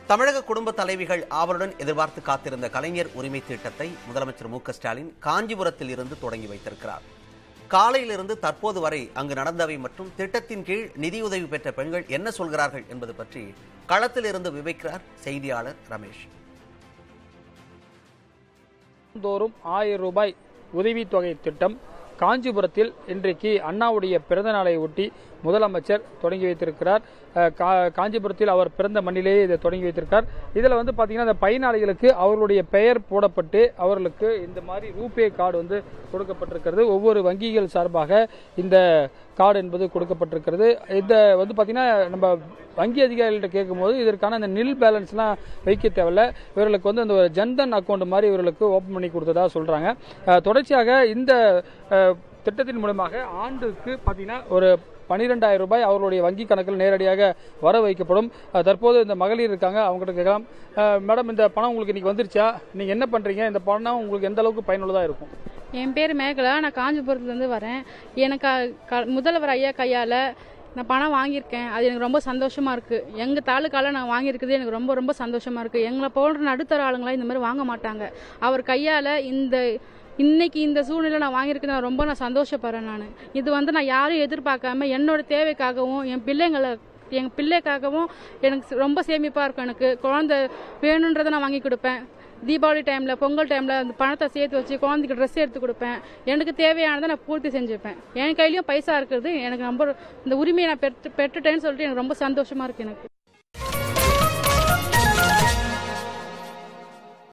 தமிழக குடும்ப தலைவிகள் ஆவலுடன் எதிர்பார்த்து காத்திருந்த கலைஞர் உரிமை திட்டத்தை முதலமைச்சர் மு க ஸ்டாலின் காஞ்சிபுரத்தில் இருந்து தொடங்கி வைத்திருக்கிறார் காலையிலிருந்து தற்போது வரை அங்கு நடந்தவை மற்றும் திட்டத்தின் கீழ் நிதியுதவி பெற்ற பெண்கள் என்ன சொல்கிறார்கள் என்பது பற்றி களத்தில் இருந்து விவைக்கிறார் செய்தியாளர் ரமேஷ் தோறும் ஆயிரம் ரூபாய் உதவித்தொகை திட்டம் காஞ்சிபுரத்தில் இன்றைக்கு அண்ணாவுடைய பிறந்த நாளை ஒட்டி முதலமைச்சர் தொடங்கி வைத்திருக்கிறார் அஹ், கா- காஞ்சிபுரத்தில் அவர் பிறந்த மண்ணிலேயே இதை தொடங்கி வைத்திருக்கார் இதில் வந்து பார்த்தீங்கன்னா இந்த பயனாளிகளுக்கு அவர்களுடைய பெயர் போடப்பட்டு அவர்களுக்கு இந்த மாதிரி ரூபே கார்டு வந்து கொடுக்கப்பட்டிருக்கிறது ஒவ்வொரு வங்கிகள் சார்பாக இந்த கார்டு என்பது கொடுக்கப்பட்டிருக்கிறது இந்த வந்து பார்த்தீங்கன்னா நம்ம வங்கி அதிகாரிகள்ட்ட கேட்கும்போது இதற்கான அந்த நில் பேலன்ஸ்லாம் வைக்க தேவையில்ல இவர்களுக்கு வந்து அந்த ஒரு ஜன்தன் அக்கௌண்ட் மாதிரி இவர்களுக்கு ஓப்பன் பண்ணி கொடுத்ததா சொல்றாங்க அஹ், தொடர்ச்சியாக இந்த அஹ், திட்டத்தின் மூலமாக ஆண்டுக்கு பார்த்தீங்கன்னா ஒரு பன்னிரெண்டாயிரம் ரூபாய் அவர்களுடைய வங்கி கணக்கில் நேரடியாக வர வைக்கப்படும் அஹ், தற்போது இந்த மகளிர் இருக்காங்க அவங்ககிட்ட கேட்கலாம் அஹ், மேடம் இந்த பணம் உங்களுக்கு இன்னைக்கு வந்துருச்சா நீங்க என்ன பண்றீங்க இந்த பணம் உங்களுக்கு எந்த அளவுக்கு பயனுள்ளதா இருக்கும் என் பேர் மேகலா நான் காஞ்சிபுரத்துலேருந்து வரேன் எனக்கு க- க- முதல்வர் ஐயா கையால் நான் பணம் வாங்கியிருக்கேன் அது எனக்கு ரொம்ப சந்தோஷமா இருக்கு எங்க தாலுக்கால நான் வாங்கியிருக்கிறது எனக்கு ரொம்ப ரொம்ப சந்தோஷமா இருக்கு எங்களை போன்ற நடுத்தர ஆளுங்களாம் இந்த மாதிரி வாங்க மாட்டாங்க அவர் கையால இந்த இன்னைக்கு இந்த சூழ்நிலை நான் வாங்கியிருக்கிறது நான் ரொம்ப நான் சந்தோஷப்படுறேன் நான் இது வந்து நான் யாரும் எதிர்பார்க்காம என்னோட தேவைக்காகவும் என் பிள்ளைங்களை என் பிள்ளைக்காகவும் எனக்கு ரொம்ப சேமிப்பா இருக்கும் எனக்கு குழந்தை வேணுன்றதை நான் வாங்கி கொடுப்பேன் தீபாவளி டைம்ல பொங்கல் டைம்ல அந்த பணத்தை சேர்த்து வச்சு குழந்தைக்கு ட்ரெஸ் எடுத்து கொடுப்பேன் எனக்கு தேவையானதை நான் பூர்த்தி செஞ்சுப்பேன் என் கையிலயும் பைசா இருக்கிறது எனக்கு ரொம்ப இந்த உரிமையை நான் பெற்று பெற்றுட்டேன்னு சொல்லிட்டு எனக்கு ரொம்ப சந்தோஷமா இருக்கு எனக்கு